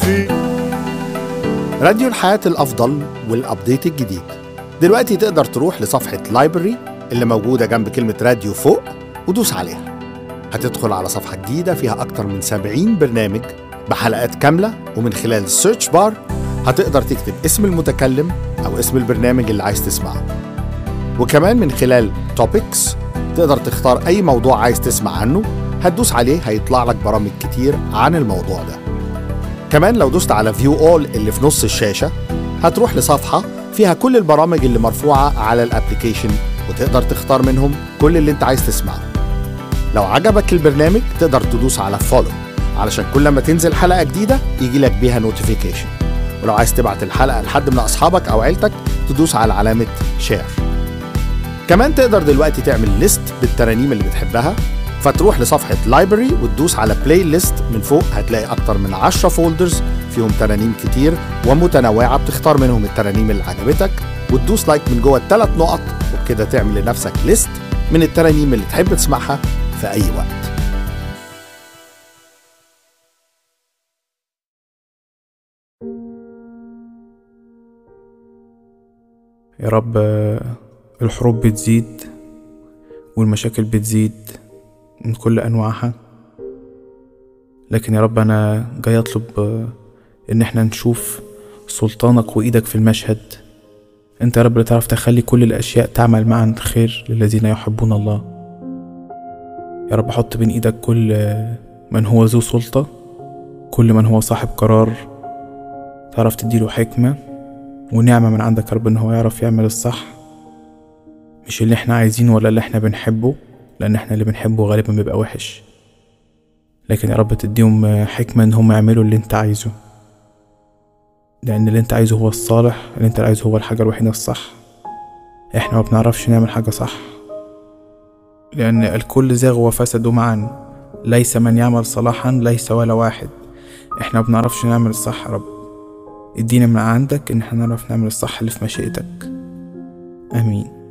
فيه راديو الحياة الأفضل والأبديت الجديد دلوقتي تقدر تروح لصفحة لايبرري اللي موجودة جنب كلمة راديو فوق ودوس عليها هتدخل على صفحة جديدة فيها أكتر من 70 برنامج بحلقات كاملة ومن خلال السيرش بار هتقدر تكتب اسم المتكلم أو اسم البرنامج اللي عايز تسمعه وكمان من خلال توبكس تقدر تختار أي موضوع عايز تسمع عنه هتدوس عليه هيطلع لك برامج كتير عن الموضوع ده كمان لو دوست على فيو اول اللي في نص الشاشة هتروح لصفحة فيها كل البرامج اللي مرفوعة على الابليكيشن وتقدر تختار منهم كل اللي انت عايز تسمعه لو عجبك البرنامج تقدر تدوس على فولو علشان كل ما تنزل حلقة جديدة يجي لك بيها نوتيفيكيشن ولو عايز تبعت الحلقة لحد من أصحابك أو عيلتك تدوس على علامة شير كمان تقدر دلوقتي تعمل ليست بالترانيم اللي بتحبها فتروح لصفحة لايبرري وتدوس على بلاي ليست من فوق هتلاقي أكتر من 10 فولدرز فيهم ترانيم كتير ومتنوعة بتختار منهم الترانيم اللي عجبتك وتدوس لايك من جوه الثلاث نقط وبكده تعمل لنفسك ليست من الترانيم اللي تحب تسمعها في أي وقت يا رب آه، الحروب بتزيد والمشاكل بتزيد من كل أنواعها لكن يا رب أنا جاي أطلب آه، إن احنا نشوف سلطانك وإيدك في المشهد أنت يا رب اللي تعرف تخلي كل الأشياء تعمل معا خير للذين يحبون الله يا رب حط بين إيدك كل آه، من هو ذو سلطة كل من هو صاحب قرار تعرف تديله حكمة ونعمة من عندك يا رب إن هو يعرف يعمل الصح مش اللي احنا عايزينه ولا اللي احنا بنحبه لأن احنا اللي بنحبه غالبا بيبقى وحش لكن يا رب تديهم حكمة إن هم يعملوا اللي انت عايزه لأن اللي انت عايزه هو الصالح اللي انت عايزه هو الحاجة الوحيدة الصح احنا ما بنعرفش نعمل حاجة صح لأن الكل زاغ وفسدوا معا ليس من يعمل صلاحا ليس ولا واحد احنا ما بنعرفش نعمل الصح يا رب ادينا من عندك ان احنا نعرف نعمل الصح اللي في مشيئتك امين